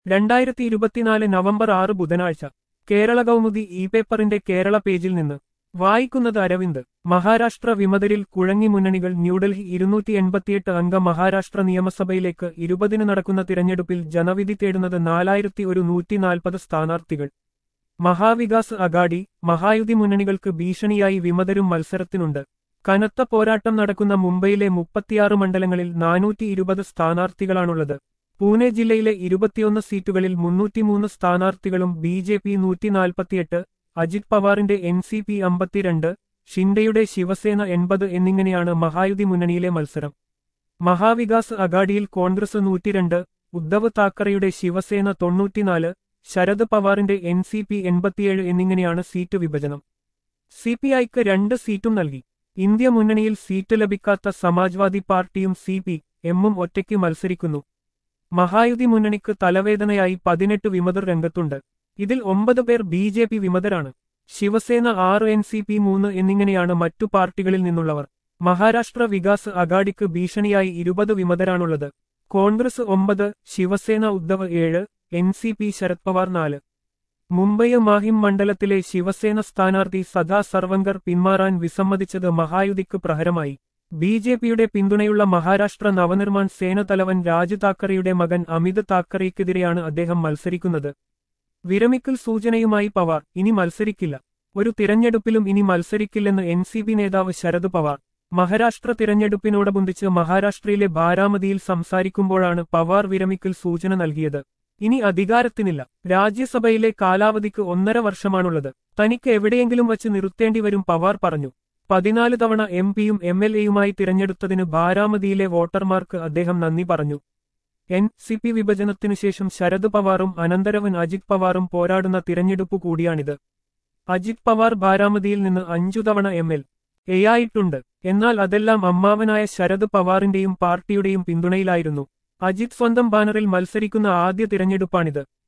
രണ്ടായിരത്തി ഇരുപത്തിനാല് നവംബർ ആറ് ബുധനാഴ്ച കേരള കൗമുദി ഇ പേപ്പറിന്റെ കേരള പേജിൽ നിന്ന് വായിക്കുന്നത് അരവിന്ദ് മഹാരാഷ്ട്ര വിമതരിൽ കുഴങ്ങി മുന്നണികൾ ന്യൂഡൽഹി ഇരുന്നൂറ്റി എൺപത്തിയെട്ട് അംഗ മഹാരാഷ്ട്ര നിയമസഭയിലേക്ക് ഇരുപതിന് നടക്കുന്ന തിരഞ്ഞെടുപ്പിൽ ജനവിധി തേടുന്നത് നാലായിരത്തി ഒരു നൂറ്റിനാൽപ്പത് സ്ഥാനാർത്ഥികൾ മഹാവികാസ് അഗാഡി മഹായുതി മുന്നണികൾക്ക് ഭീഷണിയായി വിമതരും മത്സരത്തിനുണ്ട് കനത്ത പോരാട്ടം നടക്കുന്ന മുംബൈയിലെ മുപ്പത്തിയാറ് മണ്ഡലങ്ങളിൽ നാനൂറ്റി ഇരുപത് സ്ഥാനാർത്ഥികളാണുള്ളത് പൂനെ ജില്ലയിലെ ഇരുപത്തിയൊന്ന് സീറ്റുകളിൽ മുന്നൂറ്റിമൂന്ന് സ്ഥാനാർത്ഥികളും ബി ജെ പി നൂറ്റിനാൽപ്പത്തിയെട്ട് അജിത് പവാറിന്റെ എൻ സി പി അമ്പത്തിരണ്ട് ഷിൻഡെയുടെ ശിവസേന എൺപത് എന്നിങ്ങനെയാണ് മഹായുതി മുന്നണിയിലെ മത്സരം മഹാവികാസ് അഗാഡിയിൽ കോൺഗ്രസ് നൂറ്റിരണ്ട് ഉദ്ധവ് താക്കറെയുടെ ശിവസേന തൊണ്ണൂറ്റിനാല് ശരത് പവാറിന്റെ എൻ സി പി എൺപത്തിയേഴ് എന്നിങ്ങനെയാണ് സീറ്റ് വിഭജനം സി പി ഐക്ക് രണ്ട് സീറ്റും നൽകി ഇന്ത്യ മുന്നണിയിൽ സീറ്റ് ലഭിക്കാത്ത സമാജ്വാദി പാർട്ടിയും സി പി എമ്മും ഒറ്റയ്ക്ക് മത്സരിക്കുന്നു മഹായുതി മുന്നണിക്ക് തലവേദനയായി പതിനെട്ട് വിമതർ രംഗത്തുണ്ട് ഇതിൽ ഒമ്പത് പേർ ബി ജെ പി വിമതരാണ് ശിവസേന ആറ് എൻ സി പി മൂന്ന് എന്നിങ്ങനെയാണ് മറ്റു പാർട്ടികളിൽ നിന്നുള്ളവർ മഹാരാഷ്ട്ര വികാസ് അഗാഡിക്ക് ഭീഷണിയായി ഇരുപത് വിമതരാണുള്ളത് കോൺഗ്രസ് ഒമ്പത് ശിവസേന ഉദ്ധവ് ഏഴ് N C P Sharad Pawar നാല് മുംബൈ മാഹിം മണ്ഡലത്തിലെ ശിവസേന സ്ഥാനാർത്ഥി സദാ സർവങ്കർ പിന്മാറാൻ വിസമ്മതിച്ചത് മഹായുതിക്ക് പ്രഹരമായി ബി ജെ പിയുടെ പിന്തുണയുള്ള മഹാരാഷ്ട്ര നവനിർമ്മാൺ സേന തലവൻ രാജ് താക്കറെയുടെ മകൻ അമിത് താക്കറെയ്ക്കെതിരെയാണ് അദ്ദേഹം മത്സരിക്കുന്നത് വിരമിക്കൽ സൂചനയുമായി പവാർ ഇനി മത്സരിക്കില്ല ഒരു തിരഞ്ഞെടുപ്പിലും ഇനി മത്സരിക്കില്ലെന്ന് എൻ സി പി നേതാവ് ശരത് പവാർ മഹാരാഷ്ട്ര തിരഞ്ഞെടുപ്പിനോടനുബന്ധിച്ച് മഹാരാഷ്ട്രയിലെ ബാരാമതിയിൽ സംസാരിക്കുമ്പോഴാണ് പവാർ വിരമിക്കൽ സൂചന നൽകിയത് ഇനി അധികാരത്തിനില്ല രാജ്യസഭയിലെ കാലാവധിക്ക് ഒന്നര വർഷമാണുള്ളത് തനിക്ക് എവിടെയെങ്കിലും വച്ച് നിർത്തേണ്ടി വരും പവാർ പറഞ്ഞു പതിനാല് തവണ എം പിയും എം എൽ എയുമായി തിരഞ്ഞെടുത്തതിന് ബാരാമതിയിലെ വോട്ടർമാർക്ക് അദ്ദേഹം നന്ദി പറഞ്ഞു എൻ സി പി വിഭജനത്തിനുശേഷം ശരത് പവാറും അനന്തരവൻ അജിത് പവാറും പോരാടുന്ന തിരഞ്ഞെടുപ്പു കൂടിയാണിത് അജിത് പവാർ ബാരാമതിയിൽ നിന്ന് അഞ്ചു തവണ എം എൽ എയായിട്ടുണ്ട് എന്നാൽ അതെല്ലാം അമ്മാവനായ ശരത് പവാറിന്റെയും പാർട്ടിയുടെയും പിന്തുണയിലായിരുന്നു അജിത് സ്വന്തം ബാനറിൽ മത്സരിക്കുന്ന ആദ്യ തിരഞ്ഞെടുപ്പാണിത്